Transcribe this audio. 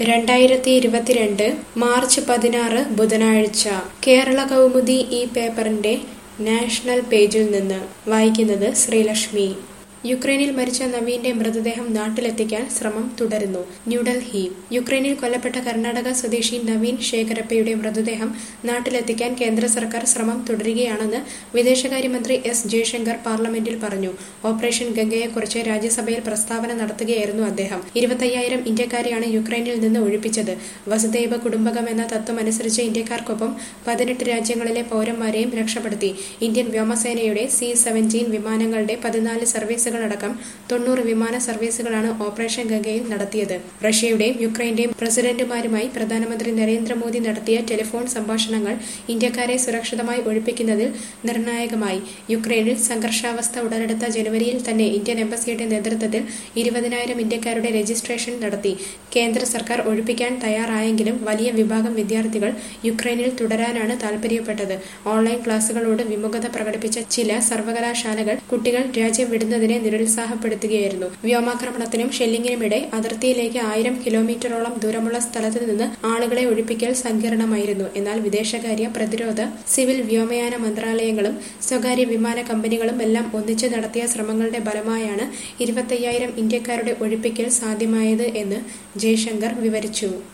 രണ്ടായിരത്തി ഇരുപത്തിരണ്ട് മാർച്ച് പതിനാറ് ബുധനാഴ്ച കേരള കൗമുദി ഈ പേപ്പറിന്റെ നാഷണൽ പേജിൽ നിന്ന് വായിക്കുന്നത് ശ്രീലക്ഷ്മി യുക്രൈനിൽ മരിച്ച നവീന്റെ മൃതദേഹം നാട്ടിലെത്തിക്കാൻ ശ്രമം തുടരുന്നു ന്യൂഡൽഹി യുക്രൈനിൽ കൊല്ലപ്പെട്ട കർണാടക സ്വദേശി നവീൻ ശേഖരപ്പയുടെ മൃതദേഹം നാട്ടിലെത്തിക്കാൻ കേന്ദ്ര സർക്കാർ ശ്രമം തുടരുകയാണെന്ന് വിദേശകാര്യമന്ത്രി എസ് ജയശങ്കർ പാർലമെന്റിൽ പറഞ്ഞു ഓപ്പറേഷൻ ഗംഗയെക്കുറിച്ച് രാജ്യസഭയിൽ പ്രസ്താവന നടത്തുകയായിരുന്നു അദ്ദേഹം ഇരുപത്തയ്യായിരം ഇന്ത്യക്കാരെയാണ് യുക്രൈനിൽ നിന്ന് ഒഴിപ്പിച്ചത് വസുദൈവ കുടുംബകം എന്ന തത്വമനുസരിച്ച് ഇന്ത്യക്കാർക്കൊപ്പം പതിനെട്ട് രാജ്യങ്ങളിലെ പൗരന്മാരെയും രക്ഷപ്പെടുത്തി ഇന്ത്യൻ വ്യോമസേനയുടെ സി സെവൻറ്റീൻ വിമാനങ്ങളുടെ പതിനാല് സർവീസുകളടക്കം തൊണ്ണൂറ് വിമാന സർവീസുകളാണ് ഓപ്പറേഷൻ ഗംഗയിൽ നടത്തിയത് റഷ്യയുടെയും യുക്രൈന്റെയും പ്രസിഡന്റുമാരുമായി പ്രധാനമന്ത്രി നരേന്ദ്രമോദി നടത്തിയ ടെലിഫോൺ സംഭാഷണങ്ങൾ ഇന്ത്യക്കാരെ സുരക്ഷിതമായി ഒഴിപ്പിക്കുന്നതിൽ നിർണായകമായി യുക്രൈനിൽ സംഘർഷാവസ്ഥ ഉടലെടുത്ത ജനുവരിയിൽ തന്നെ ഇന്ത്യൻ എംബസിയുടെ നേതൃത്വത്തിൽ ഇരുപതിനായിരം ഇന്ത്യക്കാരുടെ രജിസ്ട്രേഷൻ നടത്തി കേന്ദ്ര സർക്കാർ ഒഴിപ്പിക്കാൻ തയ്യാറായെങ്കിലും വലിയ വിഭാഗം വിദ്യാർത്ഥികൾ യുക്രൈനിൽ തുടരാനാണ് താൽപര്യപ്പെട്ടത് ഓൺലൈൻ ക്ലാസുകളോട് വിമുഖത പ്രകടിപ്പിച്ച ചില സർവകലാശാലകൾ കുട്ടികൾ രാജ്യം വിടുന്നതിനെ നിരുത്സാഹപ്പെടുത്തുകയായിരുന്നു വ്യോമാക്രമണത്തിനും ഷെല്ലിങ്ങിനുമിടെ അതിർത്തിയിലേക്ക് ആയിരം കിലോമീറ്ററോളം ദൂരമുള്ള സ്ഥലത്ത് നിന്ന് ആളുകളെ ഒഴിപ്പിക്കൽ സങ്കീർണമായിരുന്നു എന്നാൽ വിദേശകാര്യ പ്രതിരോധ സിവിൽ വ്യോമയാന മന്ത്രാലയങ്ങളും സ്വകാര്യ വിമാന കമ്പനികളും എല്ലാം ഒന്നിച്ച് നടത്തിയ ശ്രമങ്ങളുടെ ഫലമായാണ് ഇരുപത്തയ്യായിരം ഇന്ത്യക്കാരുടെ ഒഴിപ്പിക്കൽ സാധ്യമായത് എന്ന് ജയശങ്കർ വിവരിച്ചു